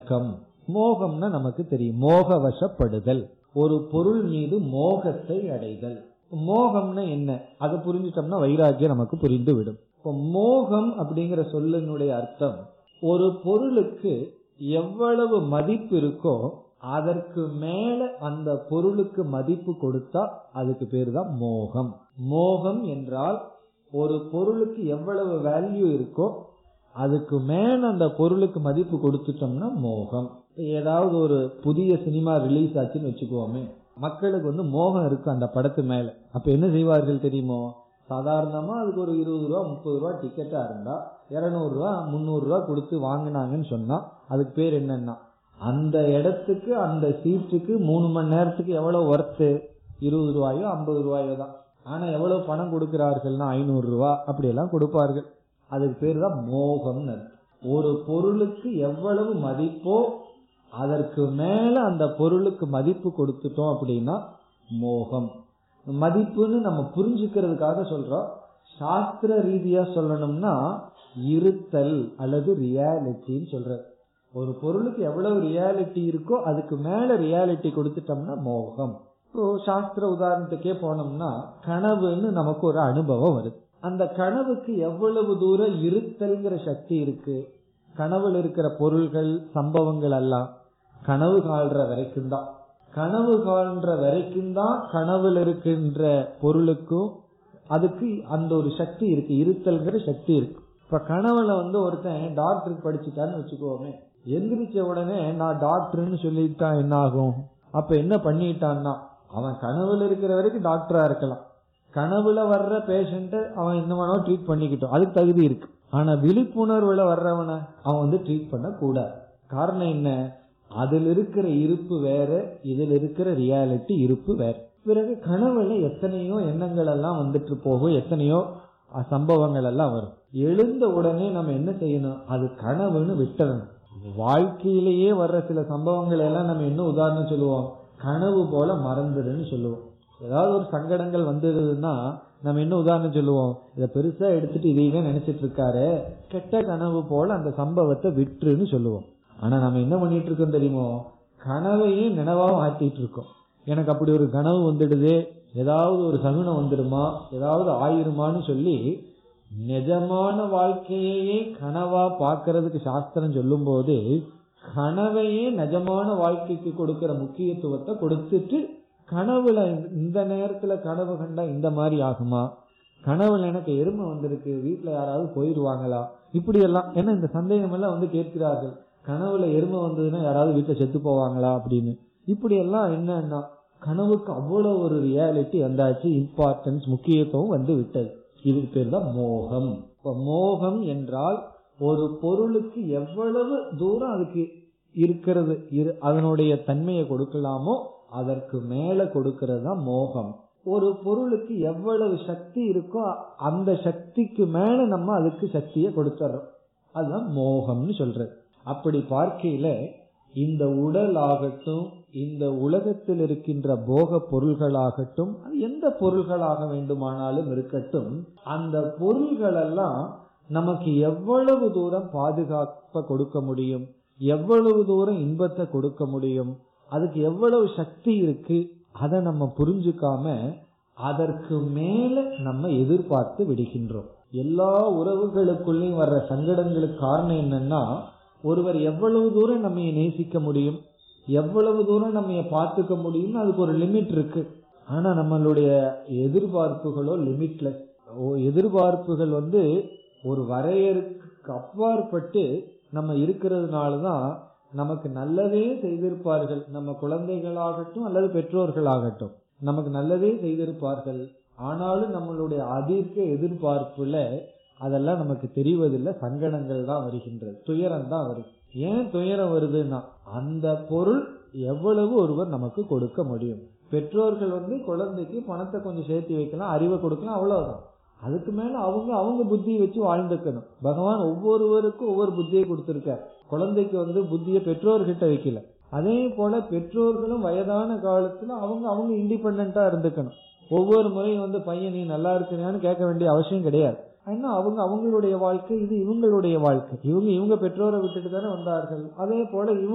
மயக்கம் மோகம்னா நமக்கு தெரியும் மோக வசப்படுதல் ஒரு பொருள் மீது மோகத்தை அடைதல் மோகம்னா என்ன அதை புரிஞ்சிட்டோம்னா வைராக்கியம் நமக்கு புரிந்து விடும் இப்போ மோகம் அப்படிங்கிற சொல்லினுடைய அர்த்தம் ஒரு பொருளுக்கு எவ்வளவு மதிப்பு இருக்கோ அதற்கு மேல அந்த பொருளுக்கு மதிப்பு கொடுத்தா அதுக்கு பேர் தான் மோகம் மோகம் என்றால் ஒரு பொருளுக்கு எவ்வளவு வேல்யூ இருக்கோ அதுக்கு மேல அந்த பொருளுக்கு மதிப்பு கொடுத்துட்டோம்னா மோகம் ஏதாவது ஒரு புதிய சினிமா ரிலீஸ் ஆச்சுன்னு வச்சுக்கோமே மக்களுக்கு வந்து மோகம் இருக்கு அந்த படத்து மேல அப்ப என்ன செய்வார்கள் தெரியுமோ சாதாரணமா அதுக்கு ஒரு இருபது ரூபா முப்பது ரூபா டிக்கெட்டா இருந்தா இருநூறு ரூபா முந்நூறு ரூபா கொடுத்து வாங்கினாங்கன்னு சொன்னா அதுக்கு பேர் என்னன்னா அந்த இடத்துக்கு அந்த சீட்டுக்கு மூணு மணி நேரத்துக்கு எவ்வளவு ஒர்த்து இருபது ரூபாயோ ஐம்பது ரூபாயோ தான் ஆனா எவ்வளவு பணம் கொடுக்கிறார்கள்னா ஐநூறு ரூபா அப்படி எல்லாம் கொடுப்பார்கள் அதுக்கு பேர் தான் மோகம்னு ஒரு பொருளுக்கு எவ்வளவு மதிப்போ அதற்கு மேல அந்த பொருளுக்கு மதிப்பு கொடுத்துட்டோம் அப்படின்னா மோகம் மதிப்புன்னு நம்ம புரிஞ்சுக்கிறதுக்காக சொல்றோம் சாஸ்திர ரீதியா சொல்லணும்னா இருத்தல் அல்லது ரியாலிட்டின்னு சொல்ற ஒரு பொருளுக்கு எவ்வளவு ரியாலிட்டி இருக்கோ அதுக்கு மேல ரியாலிட்டி கொடுத்துட்டோம்னா மோகம் இப்போ சாஸ்திர உதாரணத்துக்கே போனோம்னா கனவுன்னு நமக்கு ஒரு அனுபவம் வருது அந்த கனவுக்கு எவ்வளவு தூரம் இருத்தல்ங்கிற சக்தி இருக்கு கனவுல இருக்கிற பொருள்கள் சம்பவங்கள் எல்லாம் கனவு கால்ற வரைக்கும் தான் கனவு காண்ற வரைக்கும் தான் கனவுல இருக்கின்ற பொருளுக்கும் அதுக்கு அந்த ஒரு சக்தி இருக்கு இருத்தல்ங்கிற சக்தி இருக்கு இப்ப கனவுல வந்து ஒருத்தன் டாக்டருக்கு படிச்சுட்டான்னு வச்சுக்கோமே எந்திரிச்ச உடனே நான் டாக்டர்னு சொல்லிட்டா என்ன ஆகும் அப்ப என்ன பண்ணிட்டான்னா அவன் கனவுல இருக்கிற வரைக்கும் டாக்டரா இருக்கலாம் கனவுல வர்ற பேஷண்ட அவன் என்ன வேணாலும் ட்ரீட் பண்ணிக்கிட்டோம் அதுக்கு தகுதி இருக்கு ஆனா விழிப்புணர்வுல வர்றவனை அவன் வந்து ட்ரீட் பண்ண கூடாது காரணம் என்ன அதில் இருக்கிற இருப்பு வேற இதில் இருக்கிற ரியாலிட்டி இருப்பு வேற பிறகு கனவுல எத்தனையோ எண்ணங்கள் எல்லாம் வந்துட்டு போகும் எத்தனையோ சம்பவங்கள் எல்லாம் வரும் எழுந்த உடனே நம்ம என்ன செய்யணும் அது கனவுன்னு விட்டுறணும் வாழ்க்கையிலேயே வர்ற சில சம்பவங்கள் எல்லாம் நம்ம என்ன உதாரணம் சொல்லுவோம் கனவு போல மறந்துடுன்னு சொல்லுவோம் ஏதாவது ஒரு சங்கடங்கள் வந்ததுன்னா நம்ம என்ன உதாரணம் சொல்லுவோம் இதை பெருசா எடுத்துட்டு இதையே நினைச்சிட்டு இருக்காரு கெட்ட கனவு போல அந்த சம்பவத்தை விட்டுருன்னு சொல்லுவோம் ஆனா நம்ம என்ன பண்ணிட்டு இருக்கோம் தெரியுமோ கனவையும் நினைவா மாத்திட்டு இருக்கோம் எனக்கு அப்படி ஒரு கனவு வந்துடுது ஏதாவது ஒரு சகுனம் வந்துடுமா ஏதாவது ஆயிருமான்னு சொல்லி நிஜமான வாழ்க்கையே கனவா பாக்குறதுக்கு சாஸ்திரம் சொல்லும் போது கனவையே நிஜமான வாழ்க்கைக்கு கொடுக்கிற முக்கியத்துவத்தை கொடுத்துட்டு கனவுல இந்த நேரத்துல கனவு கண்டா இந்த மாதிரி ஆகுமா கனவுல எனக்கு எருமை வந்திருக்கு வீட்டுல யாராவது போயிருவாங்களா இப்படி எல்லாம் ஏன்னா இந்த சந்தேகம் எல்லாம் வந்து கேட்கிறார்கள் கனவுல எருமை வந்ததுன்னா யாராவது வீட்டுல செத்து போவாங்களா அப்படின்னு இப்படி எல்லாம் என்னன்னா கனவுக்கு அவ்வளவு ஒரு ரியாலிட்டி வந்தாச்சு இம்பார்ட்டன்ஸ் முக்கியத்துவம் வந்து விட்டது இதுக்கு பேர் தான் மோகம் இப்ப மோகம் என்றால் ஒரு பொருளுக்கு எவ்வளவு தூரம் அதுக்கு இருக்கிறது அதனுடைய தன்மையை கொடுக்கலாமோ அதற்கு மேல கொடுக்கிறது தான் மோகம் ஒரு பொருளுக்கு எவ்வளவு சக்தி இருக்கோ அந்த சக்திக்கு மேல நம்ம அதுக்கு சக்தியை கொடுத்துறோம் அதுதான் மோகம்னு சொல்றது அப்படி பார்க்கையில இந்த உடல் ஆகட்டும் இந்த உலகத்தில் இருக்கின்ற போக பொருள்களாகட்டும் அது எந்த பொருள்களாக வேண்டுமானாலும் இருக்கட்டும் அந்த பொருள்கள் எல்லாம் நமக்கு எவ்வளவு தூரம் பாதுகாப்ப கொடுக்க முடியும் எவ்வளவு தூரம் இன்பத்தை கொடுக்க முடியும் அதுக்கு எவ்வளவு சக்தி இருக்கு அதை நம்ம புரிஞ்சுக்காம அதற்கு மேல நம்ம எதிர்பார்த்து விடுகின்றோம் எல்லா உறவுகளுக்குள்ளேயும் வர்ற சங்கடங்களுக்கு காரணம் என்னன்னா ஒருவர் எவ்வளவு தூரம் நம்ம நேசிக்க முடியும் எவ்வளவு தூரம் நம்ம பார்த்துக்க முடியும்னு அதுக்கு ஒரு லிமிட் இருக்கு ஆனா நம்மளுடைய எதிர்பார்ப்புகளோ லிமிட்லெஸ் எதிர்பார்ப்புகள் வந்து ஒரு வரையறுக்கு அப்பாற்பட்டு நம்ம இருக்கிறதுனாலதான் நமக்கு நல்லதே செய்திருப்பார்கள் நம்ம குழந்தைகளாகட்டும் அல்லது பெற்றோர்களாகட்டும் நமக்கு நல்லதே செய்திருப்பார்கள் ஆனாலும் நம்மளுடைய அதிர்க்க எதிர்பார்ப்புல அதெல்லாம் நமக்கு தெரிவதில்லை சங்கடங்கள் தான் வருகின்றது துயரம் தான் வருது ஏன் துயரம் வருதுன்னா அந்த பொருள் எவ்வளவு ஒருவர் நமக்கு கொடுக்க முடியும் பெற்றோர்கள் வந்து குழந்தைக்கு பணத்தை கொஞ்சம் சேர்த்து வைக்கலாம் அறிவை கொடுக்கலாம் அவ்வளவுதான் அதுக்கு மேல அவங்க அவங்க புத்தியை வச்சு வாழ்ந்துக்கணும் பகவான் ஒவ்வொருவருக்கும் ஒவ்வொரு புத்தியை கொடுத்திருக்கார் குழந்தைக்கு வந்து புத்தியை பெற்றோர்கிட்ட வைக்கல அதே போல பெற்றோர்களும் வயதான காலத்துல அவங்க அவங்க இண்டிபெண்டா இருந்துக்கணும் ஒவ்வொரு முறையும் வந்து பையன் நீ நல்லா இருக்கிறியான்னு கேட்க வேண்டிய அவசியம் கிடையாது ஏன்னா அவங்க அவங்களுடைய வாழ்க்கை இது இவங்களுடைய வாழ்க்கை இவங்க இவங்க பெற்றோரை விட்டுட்டு தானே வந்தார்கள் அதே போல இவங்க